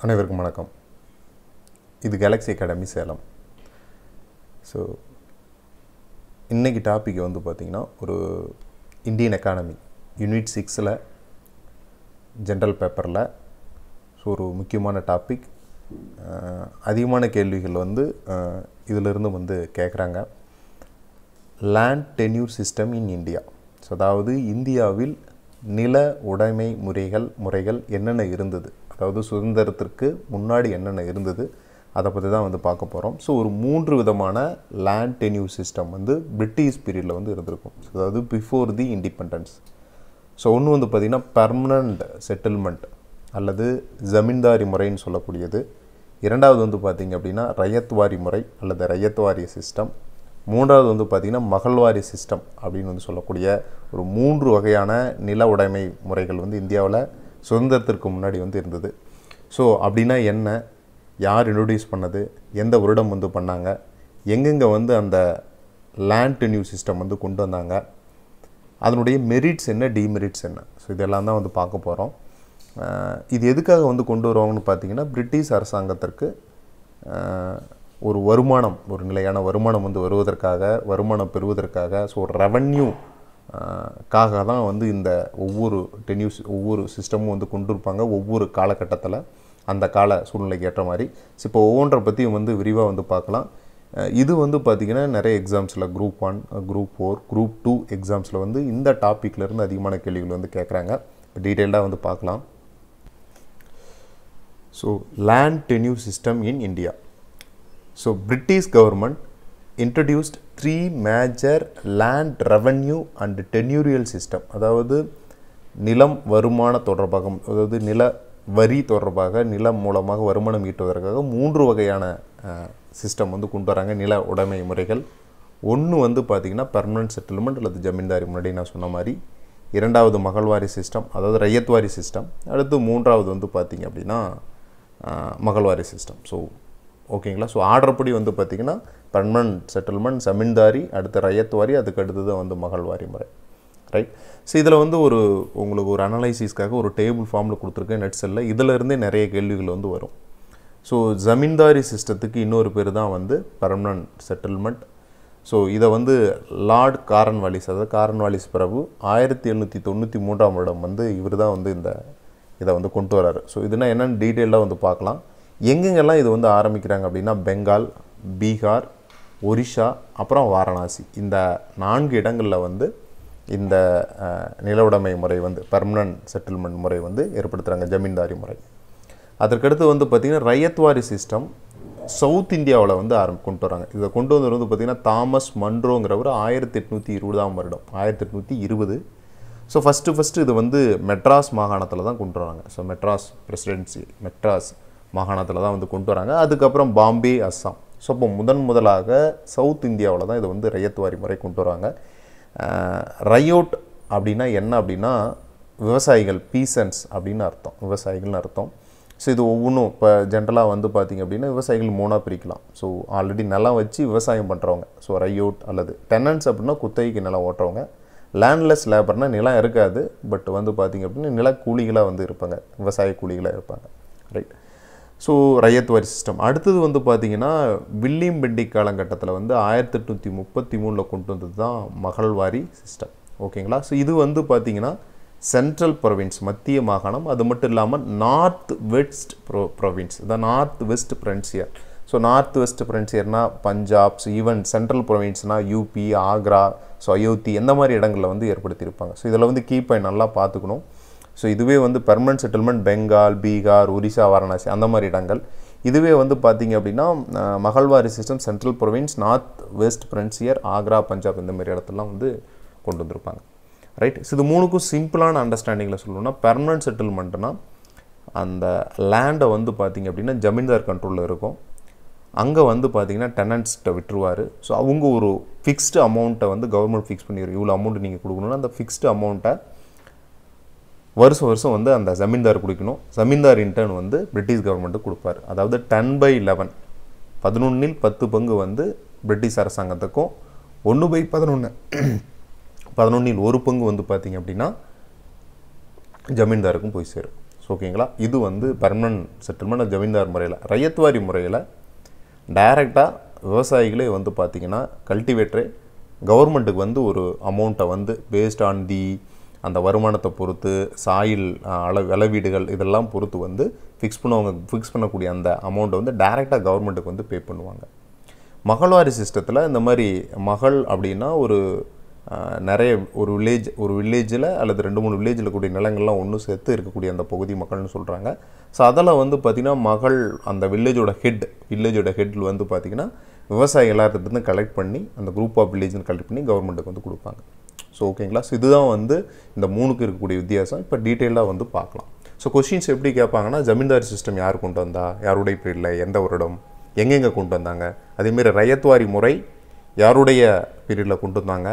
அனைவருக்கும் வணக்கம் இது கேலக்ஸி அகாடமி சேலம் ஸோ இன்னைக்கு டாபிக் வந்து பார்த்திங்கன்னா ஒரு இந்தியன் எக்கானமி யூனிட் சிக்ஸில் ஜென்ரல் பேப்பரில் ஸோ ஒரு முக்கியமான டாபிக் அதிகமான கேள்விகள் வந்து அஹ், இதிலிருந்து வந்து கேட்குறாங்க land tenure system in India so அதாவது இந்தியாவில் நில உடைமை முறைகள் முறைகள் என்னென்ன இருந்தது அதாவது சுதந்திரத்திற்கு முன்னாடி என்னென்ன இருந்தது அதை பற்றி தான் வந்து பார்க்க போகிறோம் ஸோ ஒரு மூன்று விதமான லேண்ட் டென்யூர் சிஸ்டம் வந்து பிரிட்டிஷ் பீரியடில் வந்து இருந்திருக்கும் So, அதாவது பிஃபோர் தி இண்டிபெண்டன்ஸ் ஸோ ஒன்று வந்து பார்த்திங்கன்னா பர்மனண்ட் செட்டில்மெண்ட் அல்லது ஜமீன்தாரி முறைன்னு சொல்லக்கூடியது இரண்டாவது வந்து பார்த்திங்க அப்படின்னா ரயத்வாரி முறை அல்லது ரயத்வாரி சிஸ்டம் மூன்றாவது வந்து பார்த்திங்கன்னா மகள்வாரி சிஸ்டம் அப்படின்னு வந்து சொல்லக்கூடிய ஒரு மூன்று வகையான நில உடைமை முறைகள் வந்து இந்தியாவில் சுதந்திரத்திற்கு முன்னாடி வந்து இருந்தது ஸோ அப்படின்னா என்ன யார் இன்ட்ரடியூஸ் பண்ணது எந்த வருடம் வந்து பண்ணாங்க எங்கெங்கே வந்து அந்த லேண்ட் டென்யூ சிஸ்டம் வந்து கொண்டு வந்தாங்க அதனுடைய மெரிட்ஸ் என்ன டிமெரிட்ஸ் என்ன ஸோ இதெல்லாம் தான் வந்து பார்க்க போகிறோம் இது எதுக்காக வந்து கொண்டு வருவாங்கன்னு பார்த்தீங்கன்னா பிரிட்டிஷ் அரசாங்கத்திற்கு அஹ், ஒரு வருமானம் ஒரு நிலையான வருமானம் வந்து வருவதற்காக வருமானம் பெறுவதற்காக ஸோ ரெவன்யூ காக தான் வந்து இந்த ஒவ்வொரு டென்யூஸ் ஒவ்வொரு சிஸ்டமும் வந்து கொண்டு இருப்பாங்க ஒவ்வொரு காலகட்டத்தில் அந்த கால சூழ்நிலைக்கு ஏற்ற மாதிரி ஸோ இப்போ ஒவ்வொன்றை பற்றியும் வந்து விரிவாக வந்து பார்க்கலாம் அஹ் இது வந்து பார்த்திங்கன்னா நிறைய எக்ஸாம்ஸில் group one group four group two எக்ஸாம்ஸில் வந்து இந்த டாப்பிக்ல இருந்து அதிகமான கேள்விகள் வந்து கேட்குறாங்க டீட்டெயில்டாக வந்து பார்க்கலாம் so land tenure system in India so British government introduced three major land revenue and tenurial system அதாவது நிலம் வருமான தொடர்பாக அதாவது நில வரி தொடர்பாக நிலம் மூலமாக வருமானம் ஈட்டுவதற்காக மூன்று வகையான சிஸ்டம் வந்து கொண்டு வராங்க நில உடைமை முறைகள் ஒன்று வந்து பார்த்திங்கன்னா பெர்மனன்ட் செட்டில்மெண்ட் அல்லது ஜமீன்தாரி முன்னாடி நான் சொன்ன மாதிரி இரண்டாவது மகள்வாரி சிஸ்டம் அதாவது ரயத்வாரி சிஸ்டம் அடுத்து மூன்றாவது வந்து பார்த்திங்க அப்படின்னா அஹ், மகள்வாரி சிஸ்டம் ஸோ ஓகேங்களா ஸோ ஆர்டர் படி வந்து பார்த்திங்கன்னா பெர்மனன்ட் செட்டில்மெண்ட் ஜமீன்தாரி அடுத்து ரயத்வாரி அதுக்கு அடுத்தது வந்து மகள்வாரி முறை ரைட் ஸோ இதில் வந்து ஒரு உங்களுக்கு ஒரு அனலைசிஸ்க்காக ஒரு டேபிள் ஃபார்மில் கொடுத்துருக்கேன் நெட்ஸில் இதில் இருந்தே நிறைய கேள்விகள் வந்து வரும் ஸோ ஜமீன்தாரி சிஸ்டத்துக்கு இன்னொரு பேர் தான் வந்து பர்மனன்ட் செட்டில்மெண்ட் ஸோ இதை வந்து லார்ட் காரன்வாலிஸ் அதாவது காரன்வாலிஸ் பிரபு ஆயிரத்தி எழுநூற்றி தொண்ணூற்றி மூன்றாம் வருடம் வந்து இவர் தான் வந்து இந்த இதை வந்து கொண்டு வராரு ஸோ இதுனா என்னென்னு டீட்டெயிலாக வந்து பார்க்கலாம் எங்கெங்கெல்லாம் இது வந்து ஆரம்பிக்கிறாங்க அப்படின்னா பெங்கால் பீகார் ஒரிஷா அப்புறம் வாரணாசி இந்த நான்கு இடங்களில் வந்து இந்த அஹ், நிலவுடைமை முறை வந்து பெர்மனன்ட் செட்டில்மெண்ட் முறை வந்து ஏற்படுத்துகிறாங்க ஜமீன்தாரி முறை அதற்கடுத்து வந்து பார்த்திங்கன்னா ரயத்வாரி சிஸ்டம் சவுத் இந்தியாவில் வந்து ஆரம்பி கொண்டு வராங்க இதை கொண்டு வந்தவர் வந்து பார்த்திங்கன்னா தாமஸ் மன்ரோங்கிறவர் ஆயிரத்தி எட்நூற்றி இருபதாம் வருடம் ஆயிரத்தி எட்நூற்றி இருபது ஸோ ஃபஸ்ட்டு ஃபஸ்ட்டு இது வந்து மெட்ராஸ் மாகாணத்தில் தான் கொண்டு வராங்க ஸோ மெட்ராஸ் பிரசிடென்சி மெட்ராஸ் மாகாணத்தில் தான் வந்து கொண்டு வராங்க அதுக்கப்புறம் பாம்பே அஸ்ஸாம் ஸோ இப்போ முதன் முதலாக சவுத் இந்தியாவில் தான் இதை வந்து ரயத்வாரி முறை கொண்டு வராங்க ரயோட் அப்படின்னா என்ன அப்படின்னா விவசாயிகள் பீசன்ஸ் அப்படின்னு அர்த்தம் விவசாயிகள்னு அர்த்தம் ஸோ இது ஒவ்வொன்றும் இப்போ ஜென்ரலாக வந்து பார்த்திங்க அப்படின்னா விவசாயிகள் மூணாக பிரிக்கலாம் ஸோ ஆல்ரெடி நிலம் வச்சு விவசாயம் பண்ணுறவங்க ஸோ ரையோட் அல்லது டெனன்ஸ் அப்படின்னா குத்தகைக்கு நிலம் ஓட்டுறவங்க லேண்ட்லெஸ் லேபர்னால் நிலம் இருக்காது பட் வந்து பார்த்திங்க அப்படின்னா நில கூலிகளாக வந்து இருப்பாங்க விவசாய கூலிகளாக இருப்பாங்க ரைட் ஸோ ரயத்வாரி சிஸ்டம் அடுத்தது வந்து பார்த்திங்கன்னா வில்லியம் பெண்டிக் காலகட்டத்தில் வந்து ஆயிரத்தி எட்நூற்றி முப்பத்தி மூணில் கொண்டு வந்தது தான் மகள்வாரி சிஸ்டம் ஓகேங்களா ஸோ இது வந்து பார்த்திங்கன்னா சென்ட்ரல் ப்ரொவின்ஸ் மத்திய மாகாணம் அது மட்டும் இல்லாமல் north west pro province the north west frontier so north west ஃப்ரன்சியர்னா பஞ்சாப் ஸோ ஈவன் சென்ட்ரல் ப்ரொவின்ஸ்னால் யூபி ஆக்ரா ஸோ அயோத்தி எந்த மாதிரி இடங்களில் வந்து ஏற்படுத்தியிருப்பாங்க ஸோ இதில் வந்து கீ பாயிண்ட் நல்லா பார்த்துக்கணும் ஸோ இதுவே வந்து பெர்மனன்ட் செட்டில்மெண்ட் பெங்கால் பீகார் ஒரிசா வாரணாசி அந்த மாதிரி இடங்கள் இதுவே வந்து பார்த்தீங்க அப்படின்னா அஹ், Mahalwari system central province north west frontier Agra Punjab இந்த மாதிரி இடத்துலலாம் வந்து கொண்டு வந்திருப்பாங்க ரைட் ஸோ இது மூணுக்கும் சிம்பிளான அண்டர்ஸ்டாண்டிங்கில் சொல்லணும்னா பெர்மனன்ட் செட்டில்மெண்ட்னா அந்த லேண்டை வந்து பார்த்தீங்க அப்படின்னா ஜமீன்தார் கண்ட்ரோலில் இருக்கும் அங்கே வந்து பார்த்தீங்கன்னா டெனன்ட்ஸ்கிட்ட விட்டுருவார் ஸோ அவங்க ஒரு ஃபிக்ஸ்டு அமௌண்ட்டை வந்து கவர்மெண்ட் ஃபிக்ஸ் பண்ணிடுவோம் இவ்வளோ அமௌண்ட் நீங்கள் கொடுக்கணும்னா அந்த ஃபிக்ஸ்டு அமௌண்ட்டை வருஷம் வருஷம் வந்து அந்த ஜமீன்தார் கொடுக்கணும் ஜமீன்தார் இன்டர்ன் வந்து பிரிட்டிஷ் கவர்மெண்ட்டு கொடுப்பார் அதாவது டென் பை லெவன் பதினொன்றில் பத்து பங்கு வந்து பிரிட்டிஷ் அரசாங்கத்துக்கும் ஒன்று பை பதினொன்று பதினொன்றில் ஒரு பங்கு வந்து பார்த்திங்க அப்படின்னா ஜமீன்தாருக்கும் போய் சேரும் ஸோ ஓகேங்களா இது வந்து பெர்மனன்ட் செட்டில்மெண்ட் ஜமீன்தார் முறையில் ரயத்வாரி முறையில் டைரெக்டாக விவசாயிகளே வந்து பார்த்திங்கன்னா கல்டிவேட்டரே கவர்மெண்ட்டுக்கு வந்து ஒரு அமௌண்ட்டை வந்து பேஸ்ட் ஆன் தி அந்த வருமானத்தை பொறுத்து சாயில் அளவு அளவீடுகள் இதெல்லாம் பொறுத்து வந்து ஃபிக்ஸ் பண்ணுவாங்க ஃபிக்ஸ் பண்ணக்கூடிய அந்த அமௌண்ட்டை வந்து டைரெக்டாக கவர்மெண்ட்டுக்கு வந்து பே பண்ணுவாங்க மகள்வாரி சிஸ்டத்தில் இந்த மாதிரி மகள் அப்படின்னா ஒரு ஆஹ், நிறைய ஒரு வில்லேஜ் ஒரு வில்லேஜில் அல்லது ரெண்டு மூணு வில்லேஜில் கூடிய நிலங்கள்லாம் ஒன்று சேர்த்து இருக்கக்கூடிய அந்த பகுதி மக்கள்னு சொல்கிறாங்க ஸோ அதில் வந்து பார்த்திங்கன்னா மகள் அந்த வில்லேஜோட ஹெட் வில்லேஜோட ஹெட்டில் வந்து பார்த்திங்கன்னா விவசாயி எல்லாத்துலேருந்து கலெக்ட் பண்ணி அந்த குரூப் ஆஃப் வில்லேஜ்னு கலெக்ட் பண்ணி கவர்மெண்ட்டுக்கு வந்து கொடுப்பாங்க ஸோ ஓகேங்களா ஸோ இதுதான் வந்து இந்த மூணுக்கு இருக்கக்கூடிய வித்தியாசம் இப்போ டீட்டெயிலாக வந்து பார்க்கலாம் ஸோ கொஷின்ஸ் எப்படி கேட்பாங்கன்னா ஜமீன்தாரி சிஸ்டம் யார் கொண்டு வந்தா யாருடைய பீரியடில் எந்த வருடம் எங்கெங்கே கொண்டு வந்தாங்க அதேமாரி ரயத்வாரி முறை யாருடைய பீரியடில் கொண்டு வந்தாங்க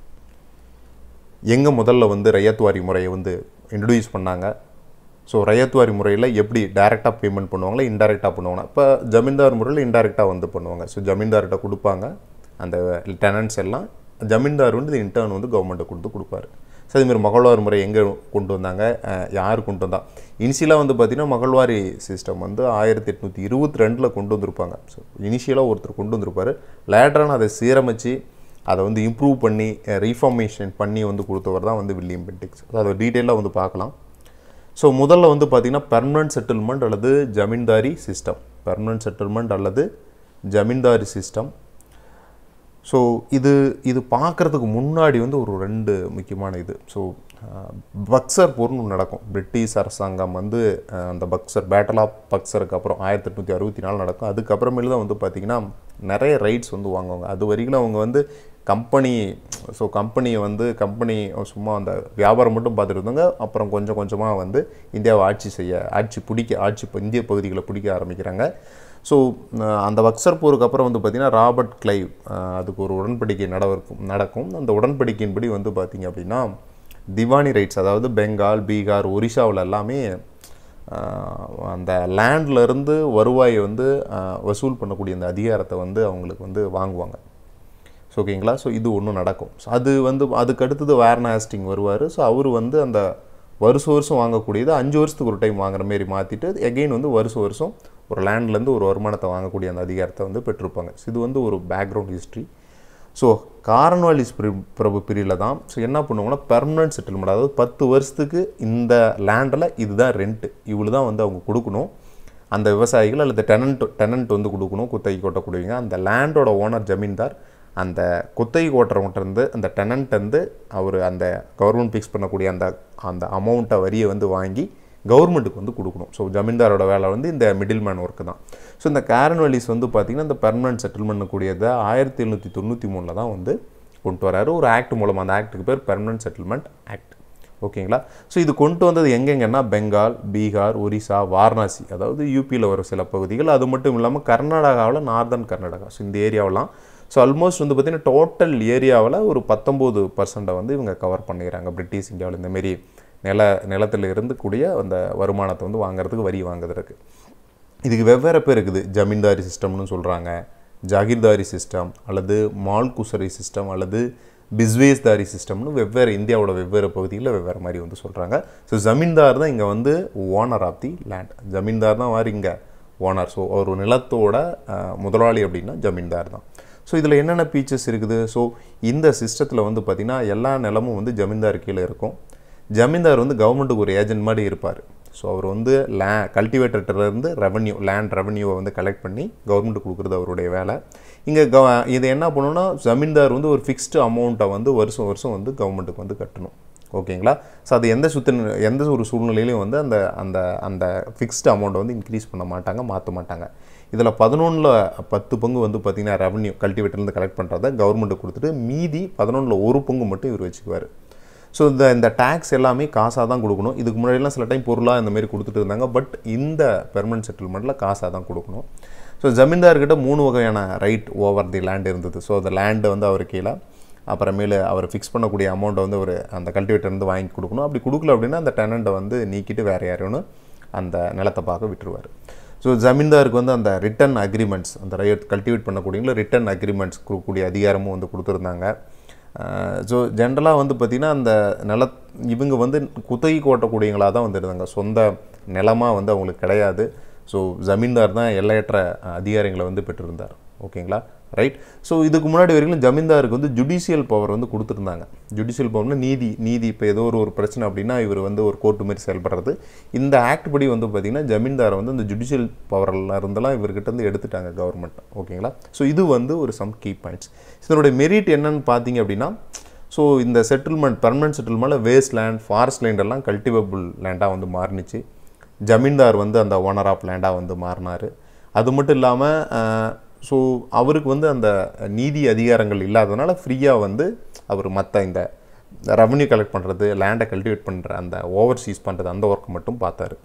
எங்கே முதல்ல வந்து ரயத்வாரி முறையை வந்து இன்ட்ரடியூஸ் பண்ணாங்க ஸோ ரயத்வாரி முறையில் எப்படி டைரெக்டாக பேமெண்ட் பண்ணுவாங்களா இன்டைரக்டாக பண்ணுவாங்க இப்போ ஜமீன்தார் முறையில் இன்டைரக்டாக வந்து பண்ணுவாங்க ஸோ ஜமீன்தார்கிட்ட கொடுப்பாங்க அந்த டெனன்ட்ஸ் எல்லாம் ஜமீன்தார் வந்து இன்டர்ன் வந்து கவர்மெண்ட்டை கொடுத்து கொடுப்பாரு ஸோ அதேமாதிரி மகள்வார் முறை எங்கே கொண்டு வந்தாங்க அஹ், யார் கொண்டு வந்தா இனிஷியலாக வந்து பார்த்திங்கன்னா மகள்வாரி சிஸ்டம் வந்து ஆயிரத்தி எட்நூற்றி இருபத்தி ரெண்டில் கொண்டு வந்திருப்பாங்க ஸோ இனிஷியலாக ஒருத்தர் கொண்டு வந்திருப்பார் லேட்டரான அதை சீரமைச்சு அதை வந்து இம்ப்ரூவ் பண்ணி ரீஃபார்மேஷன் பண்ணி வந்து கொடுத்தவர் தான் வந்து வில்லியம் பென்டிக்ஸ் ஸோ அதை டீட்டெயிலாக வந்து பார்க்கலாம் ஸோ முதல்ல வந்து பார்த்திங்கன்னா பெர்மனன்ட் செட்டில்மெண்ட் அல்லது ஜமீன்தாரி சிஸ்டம் பெர்மனன்ட் செட்டில்மெண்ட் அல்லது ஜமீன்தாரி சிஸ்டம் ஸோ இது இது பார்க்குறதுக்கு முன்னாடி வந்து ஒரு ரெண்டு முக்கியமான இது ஸோ பக்சர் போர்னு ஒன்று நடக்கும் பிரிட்டிஷ் அரசாங்கம் வந்து அஹ், அந்த பக்சர் பேட்டல் ஆஃப் பக்சருக்கு அப்புறம் ஆயிரத்தி எட்நூற்றி அறுபத்தி நாலு நடக்கும் அதுக்கப்புறமேல தான் வந்து பார்த்திங்கன்னா நிறைய ரைட்ஸ் வந்து வாங்குவாங்க அது வரைக்கும் அவங்க வந்து கம்பெனி ஸோ கம்பெனியை வந்து கம்பெனி சும்மா அந்த வியாபாரம் மட்டும் பார்த்துட்டு இருந்தாங்க அப்புறம் கொஞ்சம் கொஞ்சமாக வந்து இந்தியாவை ஆட்சி செய்ய ஆட்சி பிடிக்க ஆட்சி இப்போ இந்திய பகுதிகளை பிடிக்க ஆரம்பிக்கிறாங்க ஸோ அந்த பக்சர் போருக்கு அப்புறம் வந்து பார்த்திங்கன்னா ராபர்ட் கிளைவ் அஹ், அதுக்கு ஒரு உடன்படிக்கை நடக்கும் நடக்கும் அந்த உடன்படிக்கையின்படி வந்து பார்த்திங்க அப்படின்னா திவானி ரைட்ஸ் அதாவது பெங்கால் பீகார் ஒரிசாவில் எல்லாமே அஹ், அந்த லேண்ட்ல இருந்து வருவாயை வந்து அஹ், வசூல் பண்ணக்கூடிய அந்த அதிகாரத்தை வந்து அவங்களுக்கு வந்து வாங்குவாங்க ஸோ ஓகேங்களா ஸோ இது ஒன்றும் நடக்கும் ஸோ அது வந்து அதுக்கு அடுத்தது வேர்ன ஹாஸ்டிங் வருவார் ஸோ அவர் வந்து அந்த வருஷம் வருஷம் வாங்கக்கூடியது அஞ்சு வருஷத்துக்கு ஒரு டைம் வாங்குற மாரி மாற்றிட்டு எகெயின் வந்து வருஷம் வருஷம் ஒரு லேண்ட்லேருந்து ஒரு வருமானத்தை வாங்கக்கூடிய அந்த அதிகாரத்தை வந்து பெற்றிருப்பாங்க ஸோ இது வந்து ஒரு பேக்ரவுண்ட் ஹிஸ்ட்ரி ஸோ காரன்வாலிஸ் பிரி பிரபு பிரிவில் தான் ஸோ என்ன பண்ணுவாங்கன்னா பெர்மனன்ட் செட்டில்மெண்ட் அதாவது பத்து வருஷத்துக்கு இந்த லேண்டில் இதுதான் ரெண்ட்டு இவ்வளோ தான் வந்து அவங்க கொடுக்கணும் அந்த விவசாயிகள் அல்லது டெனண்ட் டெனண்ட் வந்து கொடுக்கணும் குத்தகை கோட்டக்கூடியவங்க அந்த லேண்டோட ஓனர் ஜமீன்தார் அந்த குத்தகை கோட்டுறவங்கிட்ட இருந்து அந்த tenant வந்து அவர் அந்த கவர்மெண்ட் ஃபிக்ஸ் பண்ணக்கூடிய அந்த அந்த அமௌண்ட்டை வரியை வந்து வாங்கி கவர்மெண்ட்டுக்கு வந்து கொடுக்கணும் ஸோ ஜமீன்தாரோட வேலை வந்து இந்த மிடில் மேன் ஒர்க்கு தான் ஸோ இந்த கேரன் வேலிஸ் வந்து பார்த்திங்கன்னா இந்த பெர்மனன்ட் செட்டில்மெண்ட் கூடியதை ஆயிரத்தி எழுநூற்றி தொண்ணூற்றி மூணில் தான் வந்து கொண்டு வராரு ஒரு ஆக்ட் மூலமாக அந்த ஆக்ட்டுக்கு பேர் பெர்மனன்ட் செட்டில்மெண்ட் ஆக்ட் ஓகேங்களா ஸோ இது கொண்டு வந்தது எங்கெங்கன்னா பெங்கால் பீகார் ஒரிசா வாரணாசி அதாவது யூபியில் வர சில பகுதிகள் அது மட்டும் இல்லாமல் கர்நாடகாவில் நார்தன் கர்நாடகா ஸோ இந்த ஏரியாவெலாம் ஸோ ஆல்மோஸ்ட் வந்து பார்த்திங்கன்னா டோட்டல் ஏரியாவில் ஒரு பத்தொம்போது பர்சண்ட்டை வந்து இவங்க கவர் பண்ணிடுறாங்க பிரிட்டிஷ் இந்தியாவில் இந்தமாரி நில நிலத்தில் இருந்து கூடிய அந்த வருமானத்தை வந்து வாங்குறதுக்கு வரி வாங்குறதுக்கு இதுக்கு வெவ்வேறு பேர் இருக்குது ஜமீன்தாரி சிஸ்டம்னு சொல்கிறாங்க ஜாகிர்தாரி சிஸ்டம் அல்லது மால்குசரி சிஸ்டம் அல்லது பிஸ்வேஸ்தாரி சிஸ்டம்னு வெவ்வேறு இந்தியாவோட வெவ்வேறு பகுதிகளில் வெவ்வேறு மாதிரி வந்து சொல்கிறாங்க ஸோ ஜமீன்தார் தான் இங்கே வந்து owner of the land zamindar தான் வார் இங்கே ஓனர் ஸோ ஒரு நிலத்தோட அஹ், முதலாளி அப்படின்னா ஜமீன்தார் தான் ஸோ இதில் என்னென்ன ஃபீச்சர்ஸ் இருக்குது ஸோ இந்த சிஸ்டத்தில் வந்து பார்த்திங்கன்னா எல்லா நிலமும் வந்து ஜமீன்தார் கீழே இருக்கும் ஜமீன்தார் வந்து கவர்மெண்ட்டுக்கு ஒரு ஏஜென்ட் மாதிரி இருப்பார் ஸோ அவர் வந்து லே கல்டிவேட்டர்லேருந்து ரெவன்யூ லேண்ட் ரெவன்யூவை வந்து கலெக்ட் பண்ணி கவர்மெண்ட்டுக்கு கொடுக்குறது அவருடைய வேலை இங்கே கவ இது என்ன பண்ணணும்னா ஜமீன்தார் வந்து ஒரு ஃபிக்ஸ்டு அமௌண்ட்டை வந்து வருஷம் வருஷம் வந்து கவர்மெண்ட்டுக்கு வந்து கட்டணும் ஓகேங்களா ஸோ அது எந்த சுத்த எந்த ஒரு சூழ்நிலையிலையும் வந்து அந்த அந்த அந்த ஃபிக்ஸ்டு அமௌண்ட்டை வந்து இன்க்ரீஸ் பண்ண மாட்டாங்க மாற்ற மாட்டாங்க இதில் பதினொன்றில் பத்து பங்கு வந்து பார்த்திங்கன்னா ரெவன்யூ கல்டிவேட்டர்லேருந்து கலெக்ட் பண்ணுறத கவர்மெண்ட்டுக்கு கொடுத்துட்டு மீதி பதினொன்றில் ஒரு பங்கு மட்டும் இவர் வச்சுக்குவார் ஸோ இந்த இந்த டேக்ஸ் எல்லாமே காசாக தான் கொடுக்கணும் இதுக்கு முன்னாடிலாம் சில டைம் பொருளாக இந்த மாதிரி கொடுத்துட்டு இருந்தாங்க பட் இந்த பெர்மனன்ட் செட்டில்மெண்ட்டில் காசாக தான் கொடுக்கணும் ஸோ ஜமீன்தார்கிட்ட மூணு வகையான ரைட் ஓவர் தி லேண்ட் இருந்தது ஸோ அந்த லேண்டு வந்து அவர் கீழே அப்புறமேலு அவர் ஃபிக்ஸ் பண்ணக்கூடிய அமௌண்ட்டை வந்து ஒரு அந்த கல்டிவேட்டர் இருந்து வாங்கி கொடுக்கணும் அப்படி கொடுக்கல அப்படின்னா அந்த டெனண்ட்டை வந்து நீக்கிட்டு வேறு யாரையும் அந்த நிலத்தை பார்க்க விட்டுருவார் ஸோ ஜமீன்தாருக்கு வந்து அந்த ரிட்டன் அக்ரிமெண்ட்ஸ் அந்த ரைட் கல்டிவேட் பண்ணக்கூடியவங்கள ரிட்டன் அக்ரிமெண்ட்ஸ் கொடுக்கக்கூடிய அதிகாரமும் வந்து கொடுத்துருந்தாங்க ஸோ ஜென்ரலாக வந்து பார்த்திங்கன்னா அந்த நில இவங்க வந்து குத்தகை கோட்டக்கூடியவங்களாக தான் வந்து இருந்தாங்க சொந்த நிலமாக வந்து அவங்களுக்கு கிடையாது ஸோ ஜமீன்தார் தான் எல்லையற்ற அஹ், அதிகாரங்களை வந்து பெற்றிருந்தார் ஓகேங்களா ரைட் ஸோ இதுக்கு முன்னாடி வரைக்கும் ஜமீன்தாருக்கு வந்து ஜுடிஷியல் பவர் வந்து கொடுத்துருந்தாங்க ஜுடிஷியல் பவர்னா நீதி நீதி இப்போ ஏதோ ஒரு ஒரு பிரச்சனை அப்படின்னா இவர் வந்து ஒரு கோர்ட்டு மாதிரி செயல்படுறது இந்த ஆக்ட் படி வந்து பார்த்திங்கன்னா ஜமீன்தாரை வந்து இந்த ஜுடிஷியல் பவரில் இருந்தெல்லாம் இவர்கிட்ட இருந்து எடுத்துட்டாங்க கவர்மெண்ட் ஓகேங்களா ஸோ இது வந்து ஒரு சம் கீ பாயிண்ட்ஸ் இதனுடைய மெரிட் என்னன்னு பார்த்தீங்க அப்படின்னா ஸோ இந்த செட்டில்மெண்ட் பர்மனன்ட் செட்டில்மெண்ட்டில் வேஸ்ட் லேண்ட் ஃபாரஸ்ட் லேண்ட் எல்லாம் கல்டிவேபிள் லேண்டாக வந்து மாறினுச்சு ஜமீன்தார் வந்து அந்த ஓனர் ஆஃப் லேண்டாக வந்து மாறினார் அது மட்டும் இல்லாமல் ஸோ அவருக்கு வந்து அந்த நீதி அதிகாரங்கள் இல்லாததுனால ஃப்ரீயாக வந்து அவர் மற்ற இந்த ரெவன்யூ கலெக்ட் பண்ணுறது லேண்டை கல்டிவேட் பண்ணுற அந்த ஓவர்சீஸ் பண்ணுறது அந்த ஒர்க் மட்டும் பார்த்தாரு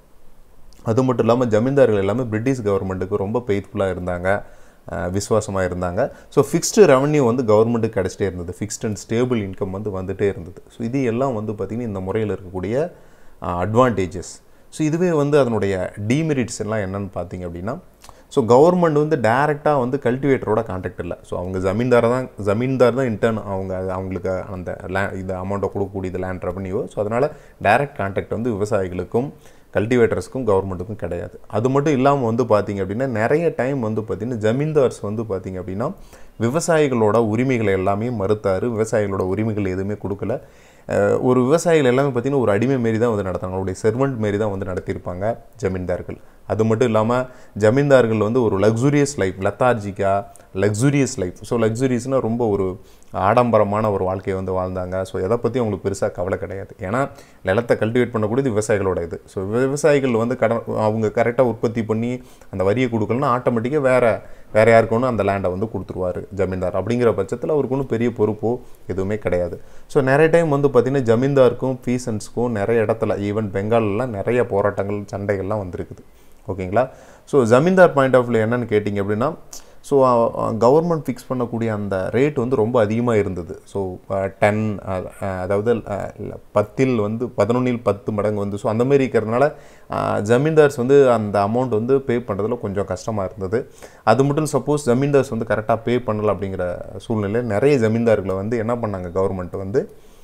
அது மட்டும் இல்லாமல் ஜமீன்தார்கள் எல்லாமே பிரிட்டிஷ் கவர்மெண்ட்டுக்கு ரொம்ப பெய்த்ஃபுல்லாக இருந்தாங்க விசுவாசமாக இருந்தாங்க ஸோ ஃபிக்ஸ்டு ரெவன்யூ வந்து கவர்மெண்ட்டுக்கு கிடச்சிட்டே இருந்தது ஃபிக்ஸ்ட் அண்ட் ஸ்டேபிள் இன்கம் வந்து வந்துட்டே இருந்தது ஸோ இது எல்லாம் வந்து பார்த்திங்கன்னா இந்த முறையில் இருக்கக்கூடிய அட்வான்டேஜஸ் ஸோ இதுவே வந்து அதனுடைய டீமெரிட்ஸ் எல்லாம் என்னன்னு பார்த்தீங்க அப்படின்னா ஸோ கவர்மெண்ட் வந்து டைரெக்டாக வந்து கல்டிவேட்டரோட கான்டாக்ட் இல்லை ஸோ அவங்க ஜமீன்தார் தான் ஜமீன்தார் தான் இன்டர்ன் அவங்க அது அவங்களுக்கு அந்த லே இந்த அமௌண்ட்டை கொடுக்கக்கூடியது லேண்ட் ரெவன்யூ ஸோ அதனால் டைரக்ட் கான்டாக்ட் வந்து விவசாயிகளுக்கும் கல்டிவேட்டர்ஸ்க்கும் கவர்மெண்ட்டுக்கும் கிடையாது அது மட்டும் இல்லாமல் வந்து பார்த்தீங்க அப்படின்னா நிறைய டைம் வந்து பார்த்திங்கன்னா ஜமீன்தார்ஸ் வந்து பார்த்தீங்க அப்படின்னா விவசாயிகளோட உரிமைகளை எல்லாமே மறுத்தார் விவசாயிகளோட உரிமைகள் எதுவுமே கொடுக்கல அஹ் ஒரு விவசாயிகள் எல்லாமே பார்த்திங்கன்னா ஒரு அடிமை மாரி தான் வந்து நடத்தாங்க அவருடைய செர்வெண்ட் மாரி தான் வந்து நடத்தியிருப்பாங்க ஜமீன்தார்கள் அது மட்டும் இல்லாமல் ஜமீன்தார்கள் வந்து ஒரு லக்ஸூரியஸ் லைஃப் லத்தார்ஜிக்கா லக்ஸூரியஸ் லைஃப் ஸோ லக்ஸூரியஸ்னால் ரொம்ப ஒரு ஆடம்பரமான ஒரு வாழ்க்கையை வந்து வாழ்ந்தாங்க ஸோ எதை பற்றி அவங்களுக்கு பெருசாக கவலை கிடையாது ஏன்னா நிலத்தை கல்டிவேட் பண்ணக்கூடியது விவசாயிகளோட இது ஸோ விவசாயிகள் வந்து கடன் அவங்க கரெக்டாக உற்பத்தி பண்ணி அந்த வரியை கொடுக்கலன்னா ஆட்டோமேட்டிக்காக வேறு வேறு யாருக்கு ஒன்று அந்த லேண்டை வந்து கொடுத்துருவாரு ஜமீன்தார் அப்படிங்கிற பட்சத்தில் அவருக்கு ஒன்றும் பெரிய பொறுப்போ எதுவுமே கிடையாது ஸோ நிறைய டைம் வந்து பார்த்திங்கன்னா ஜமீன்தாருக்கும் பீசன்ஸ்க்கும் நிறைய இடத்துல ஈவன் பெங்கால்லாம் நிறைய போராட்டங்கள் சண்டைகள்லாம் வந்திருக்குது ஓகேங்களா so zamindar point of view என்னன்னு கேட்டிங்க அப்படின்னா ஸோ கவர்மெண்ட் ஃபிக்ஸ் பண்ணக்கூடிய அந்த ரேட் வந்து ரொம்ப அதிகமாக இருந்தது ஸோ டென் அதாவது அஹ், இல்ல, பத்தில் வந்து பதினொன்றில் பத்து மடங்கு வந்து ஸோ அந்த மாதிரி இருக்கிறதுனால அஹ், ஜமீன்தார்ஸ் வந்து அந்த அமௌண்ட் வந்து பே பண்ணுறதுல கொஞ்சம் கஷ்டமாக இருந்தது அது மட்டும் சப்போஸ் ஜமீன்தார்ஸ் வந்து கரெக்டாக பே பண்ணல அப்படிங்கிற சூழ்நிலையில் நிறைய ஜமீன்தார்களை வந்து என்ன பண்ணாங்க கவர்மெண்ட் வந்து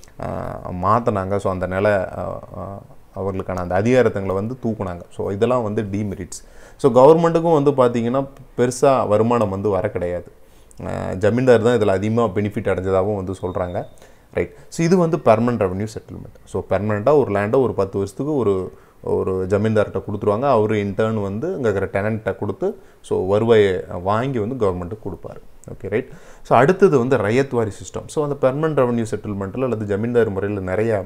மாற்றினாங்க ஸோ அந்த நில அஹ், அஹ், அவர்களுக்கான அந்த அதிகாரத்தங்களை வந்து தூக்குனாங்க ஸோ இதெல்லாம் வந்து டிமெரிட்ஸ் ஸோ கவர்மெண்ட்டுக்கும் வந்து பார்த்திங்கன்னா பெருசாக வருமானம் வந்து வர கிடையாது அஹ் ஜமீன்தார் தான் இதில் அதிகமாக பெனிஃபிட் அடைஞ்சதாகவும் வந்து சொல்கிறாங்க ரைட் ஸோ இது வந்து பெர்மனன்ட் ரெவன்யூ செட்டில்மெண்ட் ஸோ பெர்மனெண்ட்டாக ஒரு லேண்டை ஒரு பத்து வருஷத்துக்கு ஒரு ஒரு ஜமீன்தார்கிட்ட கொடுத்துருவாங்க அவர் இன்டர்ன் வந்து இங்கே இருக்கிற டெனண்ட்டை கொடுத்து ஸோ வருவாயை வாங்கி வந்து கவர்மெண்ட்டுக்கு கொடுப்பாரு ஓகே ரைட் ஸோ அடுத்தது வந்து ரயத்வாரி சிஸ்டம் ஸோ அந்த பெர்மனன்ட் ரெவன்யூ செட்டில்மெண்ட்டில் அல்லது ஜமீன்தார் முறையில் நிறைய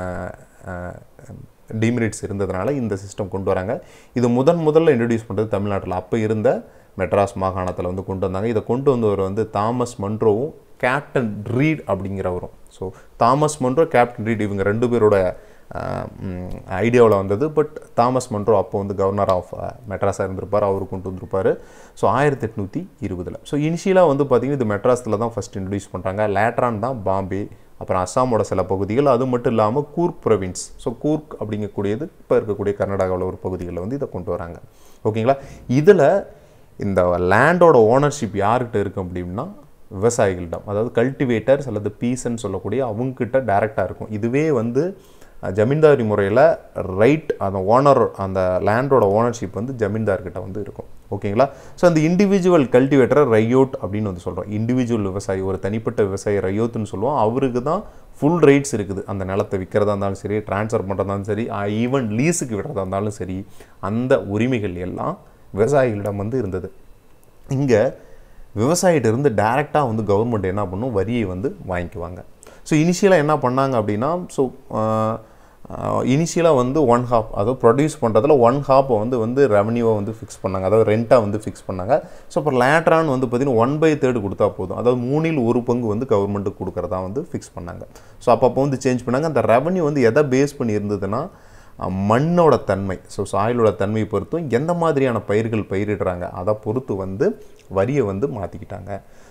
டிமெரிட்ஸ் இருந்ததுனால இந்த சிஸ்டம் கொண்டு வராங்க இது முதன் முதல்ல இன்ட்ரடியூஸ் பண்ணுறது தமிழ்நாட்டில் அப்போ இருந்த மெட்ராஸ் மாகாணத்தில் வந்து கொண்டு வந்தாங்க இதை கொண்டு வந்தவர் வந்து தாமஸ் மன்ரோவும் கேப்டன் ரீட் அப்படிங்கிறவரும் so Thomas Munro captain Read இவங்க ரெண்டு பேரோட ஐடியாவில் வந்தது பட் தாமஸ் மன்ரோ அப்போ வந்து கவர்னர் ஆஃப் மெட்ராஸாக இருந்திருப்பார் அவர் கொண்டு வந்திருப்பார் ஸோ ஆயிரத்தி எட்நூற்றி இருபதில் ஸோ இனிஷியலாக வந்து பார்த்திங்கன்னா இது மெட்ராஸில் தான் ஃபஸ்ட் இன்ட்ரடியூஸ் பண்ணுறாங்க லேட்ரான் தான் பாம்பே அப்புறம் அஸ்ஸாமோட சில பகுதிகள் அது மட்டும் இல்லாமல் கூர்க் ப்ரொவின்ஸ் ஸோ கூர்க் அப்படிங்கக்கூடியது இப்போ இருக்கக்கூடிய கர்நாடகாவில் ஒரு பகுதிகளில் வந்து இதை கொண்டு வராங்க ஓகேங்களா இதில் இந்த லேண்டோட ஓனர்ஷிப் யார்கிட்ட இருக்கும் அப்படின்னா விவசாயிகளிடம் அதாவது கல்டிவேட்டர்ஸ் அல்லது பீசன்னு சொல்லக்கூடிய அவங்கக்கிட்ட டைரெக்டாக இருக்கும் இதுவே வந்து அஹ், ஜமீன்தாரி முறையில் ரைட் அந்த ஓனர் அந்த லேண்டோட ஓனர்ஷிப் வந்து ஜமீன்தார்கிட்ட வந்து இருக்கும் ஓகேங்களா ஸோ அந்த இண்டிவிஜுவல் கல்டிவேட்டரை ரையோட் அப்படின்னு வந்து சொல்கிறோம் இண்டிவிஜுவல் விவசாயி ஒரு தனிப்பட்ட விவசாயி ரையோத்துன்னு சொல்லுவோம் அவருக்கு தான் ஃபுல் ரைட்ஸ் இருக்குது அந்த நிலத்தை விற்கிறதா இருந்தாலும் சரி ட்ரான்ஸ்ஃபர் பண்ணுறதா இருந்தாலும் சரி ஈவன் லீஸுக்கு விடுறதா இருந்தாலும் சரி அந்த உரிமைகள் எல்லாம் விவசாயிகளிடம் வந்து இருந்தது இங்கே விவசாயிகிட்ட இருந்து டைரெக்டாக வந்து கவர்மெண்ட் என்ன பண்ணும் வரியை வந்து வாங்கிக்குவாங்க ஸோ இனிஷியலாக என்ன பண்ணாங்க அப்படின்னா ஸோ இனிஷியலாக வந்து ஒன் ஹாப் அதாவது ப்ரொடியூஸ் பண்ணுறதுல ஒன் ஹாப்பை வந்து வந்து ரெவன்யூவை வந்து ஃபிக்ஸ் பண்ணாங்க அதாவது ரெண்ட்டாக வந்து ஃபிக்ஸ் பண்ணாங்க ஸோ இப்போ லேட்டரான் வந்து பார்த்திங்கன்னா ஒன் பை தேர்டு கொடுத்தா போதும் அதாவது மூணில் ஒரு பங்கு வந்து கவர்மெண்ட்டுக்கு கொடுக்குறதா வந்து ஃபிக்ஸ் பண்ணாங்க ஸோ அப்பப்போ வந்து சேஞ்ச் பண்ணாங்க அந்த ரெவன்யூ வந்து எதை பேஸ் பண்ணி இருந்ததுன்னா அஹ், மண்ணோட தன்மை ஸோ சாயிலோட தன்மையை பொறுத்தும் எந்த மாதிரியான பயிர்கள் பயிரிடுறாங்க அதை பொறுத்து வந்து வரியை வந்து மாற்றிக்கிட்டாங்க